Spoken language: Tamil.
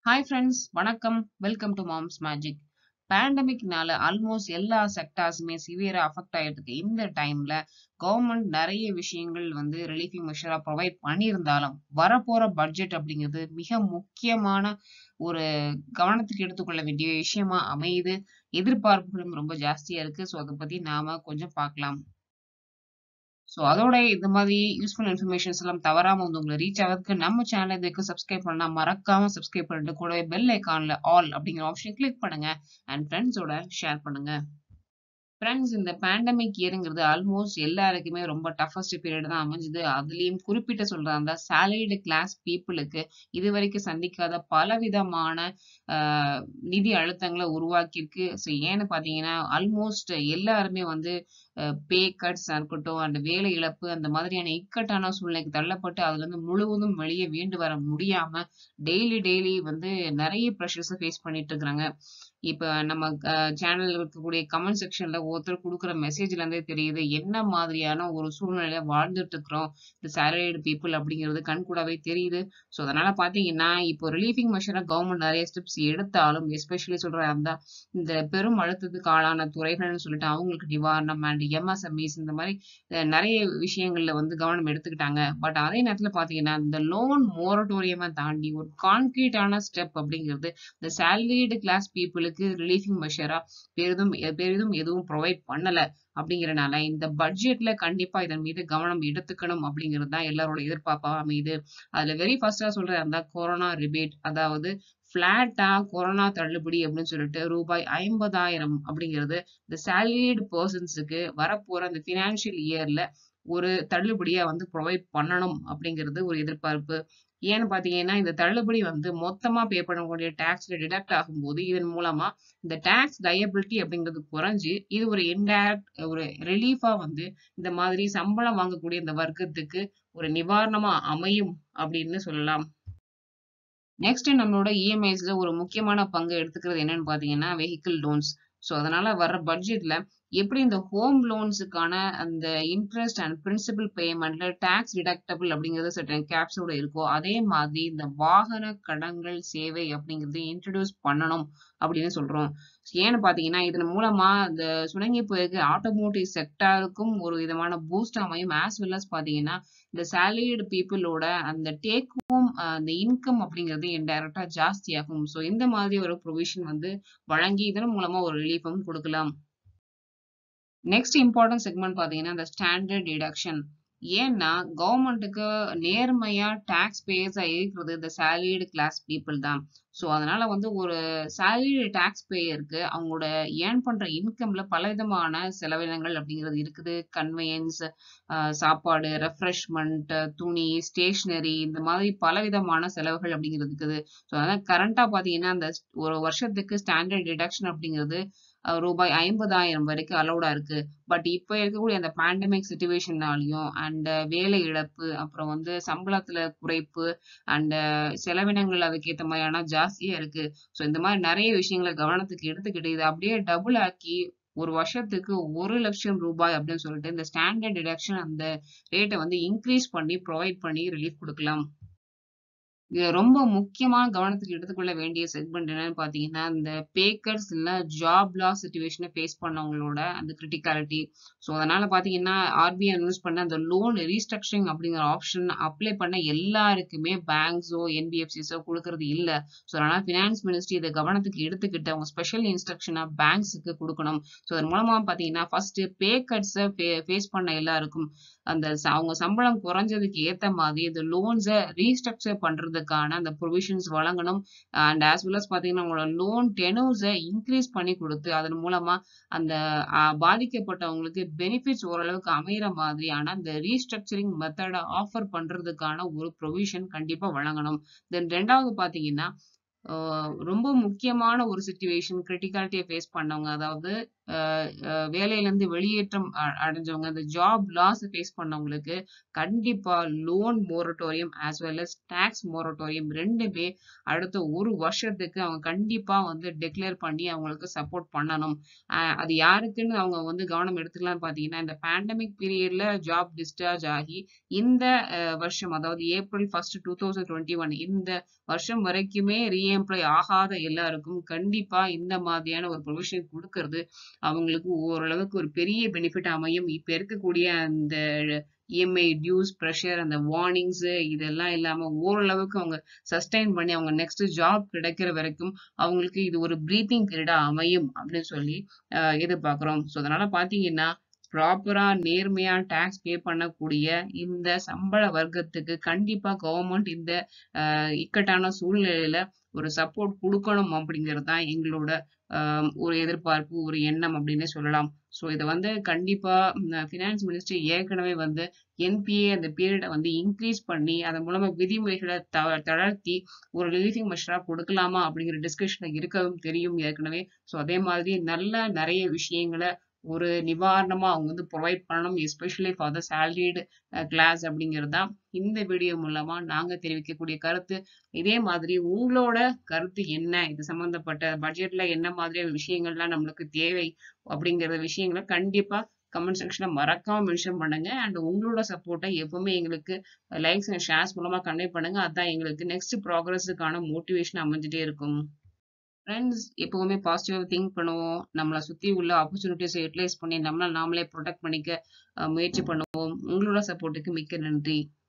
ஹாய் ஃப்ரெண்ட்ஸ் வணக்கம் வெல்கம் டு மாம்ஸ் மேஜிக் பேண்டமிக்னால ஆல்மோஸ்ட் எல்லா செக்டார்ஸுமே சிவியரா அஃபெக்ட் ஆயிட்டு இருக்கு இந்த டைம்ல கவர்மெண்ட் நிறைய விஷயங்கள் வந்து ரிலீஃபிங் மெஷரா ப்ரொவைட் பண்ணியிருந்தாலும் வரப்போற பட்ஜெட் அப்படிங்கிறது மிக முக்கியமான ஒரு கவனத்துக்கு எடுத்துக்கொள்ள வேண்டிய விஷயமா அமையுது எதிர்பார்ப்புகளும் ரொம்ப ஜாஸ்தியா இருக்கு ஸோ அதை பத்தி நாம கொஞ்சம் பார்க்கலாம் ஸோ அதோட இந்த மாதிரி யூஸ்ஃபுல் இன்ஃபர்மேஷன்ஸ் எல்லாம் தவறாம வந்து உங்களை ரீச் ஆகிறதுக்கு நம்ம சேனல் இதுக்கு சப்ஸ்கிரைப் பண்ணா மறக்காம சப்ஸ்கிரைப் பண்ணிட்டு கூடவே பெல் ஐக்கான்ல ஆல் அப்படிங்கிற ஆப்ஷன் கிளிக் பண்ணுங்க அண்ட் ஃப்ரெண்ட்ஸோட ஷேர் பண்ணுங்க ஃப்ரெண்ட்ஸ் இந்த பேண்டமிக் இயருங்கிறது ஆல்மோஸ்ட் எல்லாருக்குமே ரொம்ப டஃபஸ்ட் பீரியட் தான் அமைஞ்சுது அதுலயும் குறிப்பிட்ட சொல்றதா இருந்தா சேலரிடு கிளாஸ் பீப்புளுக்கு இது வரைக்கும் சந்திக்காத பலவிதமான ஆஹ் நிதி அழுத்தங்களை உருவாக்கியிருக்கு ஸோ ஏன்னு பாத்தீங்கன்னா ஆல்மோஸ்ட் எல்லாருமே வந்து பே கட்ஸ் இருக்கட்டும் அந்த வேலை இழப்பு அந்த மாதிரியான இக்கட்டான சூழ்நிலைக்கு தள்ளப்பட்டு அதுல இருந்து முழுவதும் வெளியே மீண்டு வர முடியாம டெய்லி டெய்லி வந்து நிறைய ப்ரெஷர்ஸை ஃபேஸ் பண்ணிட்டு இருக்கிறாங்க இப்ப நம்ம சேனல்ல இருக்கக்கூடிய கமெண்ட் செக்ஷன்ல ஒருத்தர் கொடுக்குற மெசேஜ்ல இருந்தே தெரியுது என்ன மாதிரியான ஒரு சூழ்நிலையில வாழ்ந்துட்டு இருக்கிறோம் இந்த சேலரிடு பீப்புள் அப்படிங்கிறது கண்கூடாவே தெரியுது ஸோ அதனால பாத்தீங்கன்னா இப்போ ரிலீஃபிங் மெஷரா கவர்மெண்ட் நிறைய ஸ்டெப்ஸ் எடுத்தாலும் எஸ்பெஷலி சொல்றதா இருந்தா இந்த பெரும் அழுத்தத்துக்கு ஆளான துறைகள்னு சொல்லிட்டு அவங்களுக்கு நிவாரணம் அண்ட் எம்எஸ்எம்இஸ் இந்த மாதிரி நிறைய விஷயங்கள்ல வந்து கவனம் எடுத்துக்கிட்டாங்க பட் அதே நேரத்துல பாத்தீங்கன்னா இந்த லோன் மோரட்டோரியமா தாண்டி ஒரு கான்கிரீட்டான ஸ்டெப் அப்படிங்கிறது இந்த சேலரிடு கிளாஸ் பீப்புளுக்கு ரிலீஃபிங் மெஷரா பெரிதும் பெரிதும் எதுவும் ப்ரொவைட் பண்ணல அப்படிங்கறனால இந்த பட்ஜெட்ல கண்டிப்பா இதன் மீது கவனம் எடுத்துக்கணும் அப்படிங்கிறது தான் எல்லாரோட எதிர்பார்ப்பா அமையுது அதுல வெரி ஃபர்ஸ்டா சொல்றது அந்த கொரோனா ரிபேட் அதாவது பிளாட்டா கொரோனா தள்ளுபடி அப்படின்னு சொல்லிட்டு ரூபாய் ஐம்பதாயிரம் அப்படிங்கிறது இந்த சேலரிடு பர்சன்ஸுக்கு வரப்போற அந்த பினான்சியல் இயர்ல ஒரு தள்ளுபடியா வந்து ப்ரொவைட் பண்ணணும் அப்படிங்கிறது ஒரு எதிர்பார்ப்பு ஏன்னு பாத்தீங்கன்னா இந்த தள்ளுபடி வந்து மொத்தமா பே பண்ணக்கூடிய டாக்ஸ்ல டிடக்ட் ஆகும்போது இதன் மூலமா இந்த டாக்ஸ் டயபிலிட்டி அப்படிங்கிறது குறைஞ்சு இது ஒரு இன்டைரக்ட் ஒரு ரிலீஃபா வந்து இந்த மாதிரி சம்பளம் வாங்கக்கூடிய இந்த வர்க்கத்துக்கு ஒரு நிவாரணமா அமையும் அப்படின்னு சொல்லலாம் நெக்ஸ்ட் நம்மளோட இஎம்ஐஸ்ல ஒரு முக்கியமான பங்கு எடுத்துக்கிறது என்னன்னு பாத்தீங்கன்னா வெஹிக்கிள் லோன்ஸ் ஸோ அதனால வர்ற பட்ஜெட்ல எப்படி இந்த ஹோம் லோன்ஸுக்கான அந்த இன்ட்ரெஸ்ட் அண்ட் பிரின்சிபல் பேமெண்ட்ல டாக்ஸ் டிடக்டபிள் அப்படிங்கிறது சர்டன் கேப்ஸோட இருக்கோ அதே மாதிரி இந்த வாகன கடன்கள் சேவை அப்படிங்கிறது இன்ட்ரடியூஸ் பண்ணணும் அப்படின்னு சொல்றோம் ஏன்னு பாத்தீங்கன்னா இதன் மூலமா இந்த சுணங்கி போயிருக்கு ஆட்டோமோட்டிவ் செக்டாருக்கும் ஒரு விதமான பூஸ்ட் அமையும் ஆஸ் வெல் அஸ் பாத்தீங்கன்னா இந்த சேலரிடு பீப்புளோட அந்த டேக் ஹோம் அந்த இன்கம் அப்படிங்கிறது இன்டைரக்டா ஜாஸ்தியாகும் ஸோ இந்த மாதிரி ஒரு ப்ரொவிஷன் வந்து வழங்கி இதன் மூலமா ஒரு ரிலீஃபும் கொடுக்கலாம் நெக்ஸ்ட் இம்பார்ட்டன்ட் செக்மெண்ட் பாத்தீங்கன்னா இந்த ஸ்டாண்டர்ட் டிடக்ஷன் ஏன்னா கவர்மெண்ட்டுக்கு நேர்மையா டாக்ஸ் பேயர்ஸா இருக்கிறது இந்த சேலரிடு கிளாஸ் பீப்புள் தான் ஸோ அதனால வந்து ஒரு சேலரி டாக்ஸ் பேயருக்கு அவங்களோட ஏர்ன் பண்ற இன்கம்ல பலவிதமான செலவினங்கள் அப்படிங்கிறது இருக்குது கன்வெயன்ஸ் சாப்பாடு ரெஃப்ரெஷ்மெண்ட் துணி ஸ்டேஷ்னரி இந்த மாதிரி பலவிதமான செலவுகள் அப்படிங்கிறது இருக்குது ஸோ அதனால கரண்டா பாத்தீங்கன்னா அந்த ஒரு வருஷத்துக்கு ஸ்டாண்டர்ட் டிடக்ஷன் அப்படிங்கிறது ரூபாய் ஐம்பதாயிரம் வரைக்கும் அலௌடா இருக்கு பட் இப்ப இருக்கக்கூடிய அந்த பேண்டமிக் சுச்சுவேஷன்னாலையும் அண்ட் வேலை இழப்பு அப்புறம் வந்து சம்பளத்துல குறைப்பு அண்ட் செலவினங்கள் அதுக்கேற்ற மாதிரியான ஜாஸ்தியா இருக்கு ஸோ இந்த மாதிரி நிறைய விஷயங்களை கவனத்துக்கு எடுத்துக்கிட்டு இதை அப்படியே டபுள் ஆக்கி ஒரு வருஷத்துக்கு ஒரு லட்சம் ரூபாய் அப்படின்னு சொல்லிட்டு இந்த ஸ்டாண்டர்ட் டிடக்ஷன் அந்த ரேட்டை வந்து இன்க்ரீஸ் பண்ணி ப்ரொவைட் பண்ணி ரிலீஃப் கொடுக்கலாம் இது ரொம்ப முக்கியமான கவனத்துக்கு எடுத்துக்கொள்ள வேண்டிய செக்மெண்ட் என்னன்னு பாத்தீங்கன்னா இந்த பேக்கர்ஸ் இல்ல ஜாப் லாஸ் சுச்சுவேஷனை ஃபேஸ் பண்ணவங்களோட அந்த கிரிட்டிகாலிட்டி ஸோ அதனால பாத்தீங்கன்னா ஆர்பிஐ அனௌன்ஸ் பண்ண அந்த லோன் ரீஸ்ட்ரக்சரிங் அப்படிங்கிற ஆப்ஷன் அப்ளை பண்ண எல்லாருக்குமே பேங்க்ஸோ என்பிஎஃப்சிஸோ கொடுக்கறது இல்ல ஸோ அதனால பினான்ஸ் மினிஸ்ட்ரி இதை கவனத்துக்கு எடுத்துக்கிட்டு அவங்க ஸ்பெஷல் இன்ஸ்ட்ரக்ஷனா பேங்க்ஸுக்கு கொடுக்கணும் ஸோ அதன் மூலமா பாத்தீங்கன்னா ஃபர்ஸ்ட் பே கட்ஸை ஃபேஸ் பண்ண எல்லாருக்கும் அந்த அவங்க சம்பளம் குறைஞ்சதுக்கு ஏத்த மாதிரி இந்த லோன்ஸை ரீஸ்ட்ரக்சர் பண்றதுக்கான அந்த ப்ரொவிஷன்ஸ் வழங்கணும் அண்ட் ஆஸ் வெல் அஸ் பாத்தீங்கன்னா அவங்களோட லோன் டெனோஸை இன்க்ரீஸ் பண்ணி கொடுத்து அதன் மூலமா அந்த பாதிக்கப்பட்டவங்களுக்கு பெனிஃபிட்ஸ் ஓரளவுக்கு அமைகிற மாதிரியான அந்த ரீஸ்ட்ரக்சரிங் மெத்தடை ஆஃபர் பண்றதுக்கான ஒரு ப்ரொவிஷன் கண்டிப்பா வழங்கணும் தென் ரெண்டாவது பாத்தீங்கன்னா ரொம்ப முக்கியமான ஒரு சுச்சுவேஷன் கிரிட்டிகாலிட்டியை ஃபேஸ் பண்ணவங்க அதாவது வேலையிலேருந்து வெளியேற்றம் அடைஞ்சவங்க இந்த ஜாப் லாஸ் ஃபேஸ் பண்ணவங்களுக்கு கண்டிப்பா loan moratorium as well as tax moratorium ரெண்டுமே அடுத்த ஒரு வருஷத்துக்கு அவங்க கண்டிப்பா வந்து டிக்ளேர் பண்ணி அவங்களுக்கு சப்போர்ட் பண்ணணும் அது யாருக்குன்னு அவங்க வந்து கவனம் எடுத்துக்கலாம்னு பார்த்தீங்கன்னா இந்த பேண்டமிக் பீரியட்ல ஜாப் டிஸ்சார்ஜ் ஆகி இந்த வருஷம் அதாவது April first two thousand twenty one இந்த வருஷம் வரைக்குமே ரீஎம்ப்ளாய் ஆகாத எல்லாருக்கும் கண்டிப்பா இந்த மாதிரியான ஒரு ப்ரொவிஷன் கொடுக்கறது அவங்களுக்கு ஓரளவுக்கு ஒரு பெரிய பெனிஃபிட் அமையும் இப்ப இருக்கக்கூடிய அந்த இஎம்ஐ டியூஸ் ப்ரெஷர் அந்த வார்னிங்ஸ் இதெல்லாம் இல்லாம ஓரளவுக்கு அவங்க சஸ்டைன் பண்ணி அவங்க நெக்ஸ்ட் ஜாப் கிடைக்கிற வரைக்கும் அவங்களுக்கு இது ஒரு ப்ரீத்திங் பீரியடா அமையும் அப்படின்னு சொல்லி எதிர்பார்க்கிறோம் ஸோ அதனால பாத்தீங்கன்னா ப்ராப்பரா நேர்மையா டாக்ஸ் பே பண்ணக்கூடிய இந்த சம்பள வர்க்கத்துக்கு கண்டிப்பா கவர்மெண்ட் இந்த இக்கட்டான சூழ்நிலையில ஒரு சப்போர்ட் கொடுக்கணும் அப்படிங்கிறது தான் எங்களோட ஒரு எதிர்பார்ப்பு ஒரு எண்ணம் அப்படின்னு சொல்லலாம் ஸோ இதை வந்து கண்டிப்பா ஃபினான்ஸ் மினிஸ்ட்ரி ஏற்கனவே வந்து என்பிஏ அந்த பீரியடை வந்து இன்க்ரீஸ் பண்ணி அதன் மூலமா விதிமுறைகளை த தளர்த்தி ஒரு ரிலீஃபிங் மெஷரா கொடுக்கலாமா அப்படிங்கிற டிஸ்கஷன்ல இருக்கவும் தெரியும் ஏற்கனவே ஸோ அதே மாதிரி நல்ல நிறைய விஷயங்களை ஒரு நிவாரணமா அவங்க வந்து ப்ரொவைட் பண்ணணும் especially for the salaried class அப்படிங்கிறது தான் இந்த வீடியோ மூலமா நாங்க தெரிவிக்கக்கூடிய கருத்து இதே மாதிரி உங்களோட கருத்து என்ன இது சம்பந்தப்பட்ட பட்ஜெட்ல என்ன மாதிரியான விஷயங்கள்லாம் நம்மளுக்கு தேவை அப்படிங்கிற விஷயங்களை கண்டிப்பா கமெண்ட் செக்ஷன்ல மறக்காம மென்ஷன் பண்ணுங்க அண்ட் உங்களோட சப்போர்ட்டை எப்பவுமே எங்களுக்கு லைக்ஸ் அண்ட் ஷேர்ஸ் மூலமா கன்வே பண்ணுங்க அதான் எங்களுக்கு நெக்ஸ்ட் ப்ராக்ரஸுக்கான மோட்டிவேஷன் அமைஞ்சிட்டே இருக்கும் ஃப்ரெண்ட்ஸ் எப்பவுமே பாசிட்டிவா திங்க் பண்ணுவோம் நம்மளை சுத்தி உள்ள ஆப்பர்ச்சுனிட்டிஸை யூட்டிலைஸ் பண்ணி நம்மளை நாமளே ப்ரொடெக்ட் பண்ணிக்க முயற்சி பண்ணுவோம் உங்களோட சப்போர்ட்டுக்கு மிக்க நன்றி